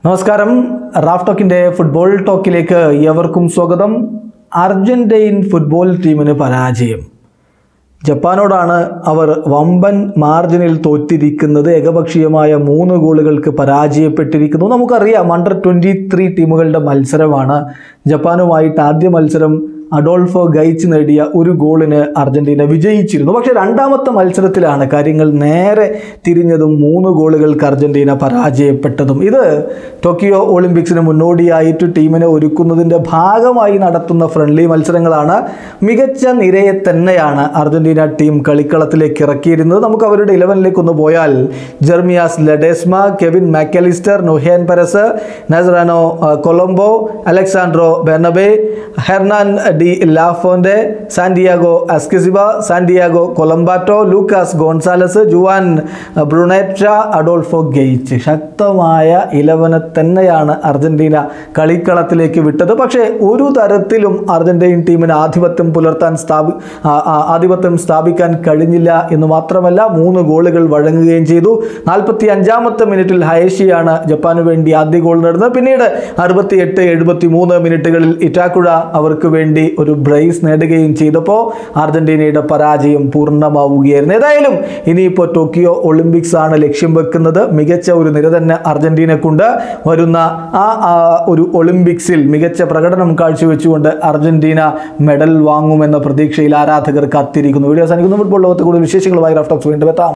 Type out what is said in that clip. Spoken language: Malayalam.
നമസ്കാരം റാഫ് ടോക്കിന്റെ ഫുട്ബോൾ ടോക്കിലേക്ക് ഏവർക്കും സ്വാഗതം അർജന്റീൻ ഫുട്ബോൾ ടീമിന് പരാജയം ജപ്പാനോടാണ് അവർ വമ്പൻ മാർജിനിൽ തോറ്റിരിക്കുന്നത് ഏകപക്ഷീയമായ മൂന്ന് ഗോളുകൾക്ക് പരാജയപ്പെട്ടിരിക്കുന്നു നമുക്കറിയാം അണ്ടർ ട്വൻറ്റി ത്രീ ടീമുകളുടെ മത്സരമാണ് ജപ്പാനുമായിട്ട് ആദ്യ മത്സരം അഡോൾഫോ ഗൈച്ച് നേടിയ ഒരു ഗോളിന് അർജന്റീന വിജയിച്ചിരുന്നു പക്ഷേ രണ്ടാമത്തെ മത്സരത്തിലാണ് കാര്യങ്ങൾ നേരെ തിരിഞ്ഞതും മൂന്ന് ഗോളുകൾക്ക് അർജന്റീന പരാജയപ്പെട്ടതും ഇത് ടോക്കിയോ ഒളിമ്പിക്സിന് മുന്നോടിയായിട്ട് ടീമിനെ ഒരുക്കുന്നതിൻ്റെ ഭാഗമായി നടത്തുന്ന ഫ്രണ്ട്ലി മത്സരങ്ങളാണ് മികച്ച നിരയെ തന്നെയാണ് അർജന്റീന ടീം കളിക്കളത്തിലേക്ക് ഇറക്കിയിരുന്നത് നമുക്ക് അവരുടെ ഇലവനിലേക്ക് ഒന്ന് പോയാൽ Jeremias Ledesma Kevin Mac Allister Nehuen Perez Nazareno ആ, Colombo Alejandro Bernabe Hernan De La Fuente Santiago Ascacibar Santiago Colombatto Lucas Gonzalez Juan Brunetta Adolfo Gaich ശക്തമായ ഇലവനെ തന്നെയാണ് അർജന്റീന കളിക്കളത്തിലേക്ക് വിട്ടത് പക്ഷേ ഒരു തരത്തിലും അർജന്റീൻ ടീമിന് ആധിപത്യം പുലർത്താൻ സ്ഥാപി ആ, ആ, ആധിപത്യം സ്ഥാപിക്കാൻ കഴിഞ്ഞില്ല എന്ന് മാത്രമല്ല മൂന്ന് ഗോളുകൾ വഴങ്ങുകയും ചെയ്തു നാൽപ്പത്തി അഞ്ചാമത്തെ മിനിറ്റിൽ ഹയേഷിയാണ് ജപ്പാന് വേണ്ടി ആദ്യ ഗോൾ നേടുന്നത് പിന്നീട് അറുപത്തി എട്ട് എഴുപത്തി മൂന്ന് മിനിറ്റുകളിൽ ഇറ്റാക്കുഴ അവർക്ക് വേണ്ടി ഒരു ബ്രേസ് നേടുകയും ചെയ്തപ്പോൾ അർജന്റീനയുടെ പരാജയം പൂർണ്ണമാവുകയായിരുന്നു ഏതായാലും ഇനിയിപ്പോൾ ടോക്കിയോ ഒളിമ്പിക്സ് ആണ് ലക്ഷ്യം വെക്കുന്നത് മികച്ച ഒരു നിര തന്നെ അർജന്റീനക്കുണ്ട് വരുന്ന ആ ആ ഒരു ഒളിമ്പിക്സിൽ മികച്ച പ്രകടനം കാഴ്ചവെച്ചുകൊണ്ട് അർജന്റീന മെഡൽ വാങ്ങുമെന്ന പ്രതീക്ഷയിൽ ആരാധകർ കാത്തിരിക്കുന്നു വീഡിയോ അവസാനിക്കുന്നു ഫുട്ബോൾ ലോകത്തെ കൂടുതൽ വിശേഷങ്ങളുമായി റഫ്റ്റോക്സ് വീണ്ടും എത്താം